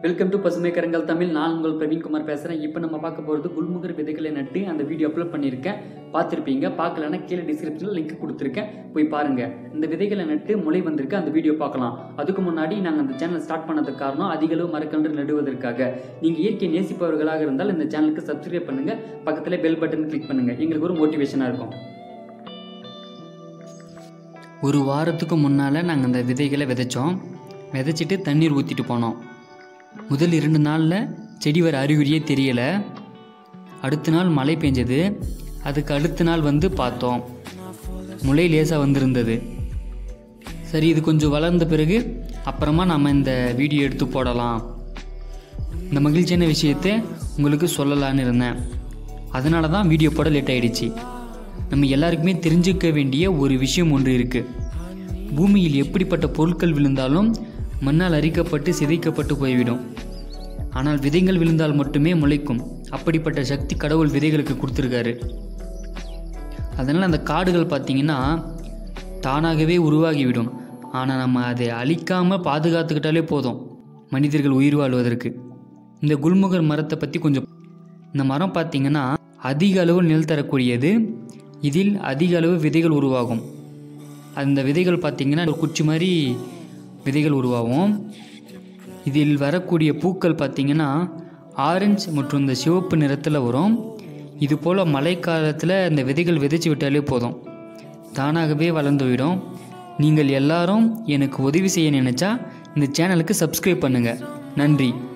welcome to பசுமை கரங்கள் தமிழ் நான் உங்கள் பிரவீன்குமார் பேசுகிறேன் இப்போ நம்ம பார்க்க போகிறது குல்முகர் விதைகளை நட்டு அந்த வீடியோ அப்லோட் பண்ணியிருக்கேன் பார்த்துருப்பீங்க பார்க்கலன்னா கீழே டிஸ்கிரிப்ஷனில் லிங்க் கொடுத்துருக்கேன் போய் பாருங்கள் இந்த விதைகளை நட்டு முளை வந்திருக்கு அந்த வீடியோ பார்க்கலாம் அதுக்கு முன்னாடி நாங்கள் அந்த சேனல் ஸ்டார்ட் பண்ணதுக்கு காரணம் அதிக அளவு மரக்கன்று நடுவதற்காக நீங்கள் இயற்கை நேசிப்பவர்களாக இருந்தால் இந்த சேனலுக்கு சப்ஸ்கிரைப் பண்ணுங்கள் பக்கத்தில் பெல் பட்டன் கிளிக் பண்ணுங்கள் எங்களுக்கு ஒரு மோட்டிவேஷனாக இருக்கும் ஒரு வாரத்துக்கு முன்னால் நாங்கள் அந்த விதைகளை விதைச்சோம் விதைச்சிட்டு தண்ணீர் ஊற்றிட்டு போனோம் முதல் இரண்டு நாளில் செடி வர அறிகுறியே தெரியலை அடுத்த நாள் மழை பெஞ்சது அதுக்கு அடுத்த நாள் வந்து பார்த்தோம் முளை லேசாக வந்திருந்தது சரி இது கொஞ்சம் வளர்ந்த பிறகு அப்புறமா நம்ம இந்த வீடியோ எடுத்து போடலாம் இந்த மகிழ்ச்சியான விஷயத்தை உங்களுக்கு சொல்லலான்னு இருந்தேன் அதனால தான் வீடியோ போட லேட் ஆயிடுச்சு நம்ம எல்லாருக்குமே தெரிஞ்சுக்க வேண்டிய ஒரு விஷயம் ஒன்று இருக்குது பூமியில் எப்படிப்பட்ட பொருட்கள் விழுந்தாலும் மண்ணால் அரிக்கப்பட்டு சிதைக்கப்பட்டு போய்விடும் ஆனால் விதைகள் விழுந்தால் மட்டுமே முளைக்கும் அப்படிப்பட்ட சக்தி கடவுள் விதைகளுக்கு கொடுத்துருக்காரு அதனால் அந்த காடுகள் பார்த்திங்கன்னா தானாகவே உருவாகிவிடும் ஆனால் நம்ம அதை அழிக்காமல் பாதுகாத்துக்கிட்டாலே போதும் மனிதர்கள் உயிர் வாழ்வதற்கு இந்த குல்முகர் மரத்தை பற்றி கொஞ்சம் இந்த மரம் பார்த்திங்கன்னா அதிக அளவு நெல் தரக்கூடியது இதில் அதிக அளவு விதைகள் உருவாகும் அந்த விதைகள் பார்த்திங்கன்னா ஒரு குச்சி மாதிரி விதைகள் உருவாகும் இதில் வரக்கூடிய பூக்கள் பார்த்திங்கன்னா ஆரஞ்சு மற்றும் இந்த சிவப்பு நிறத்தில் வரும் இது போல் மழைக்காலத்தில் இந்த விதைகள் விதைச்சு விட்டாலே போதும் தானாகவே வளர்ந்து விடும் நீங்கள் எல்லாரும் எனக்கு உதவி செய்ய நினச்சா இந்த சேனலுக்கு சப்ஸ்கிரைப் பண்ணுங்கள் நன்றி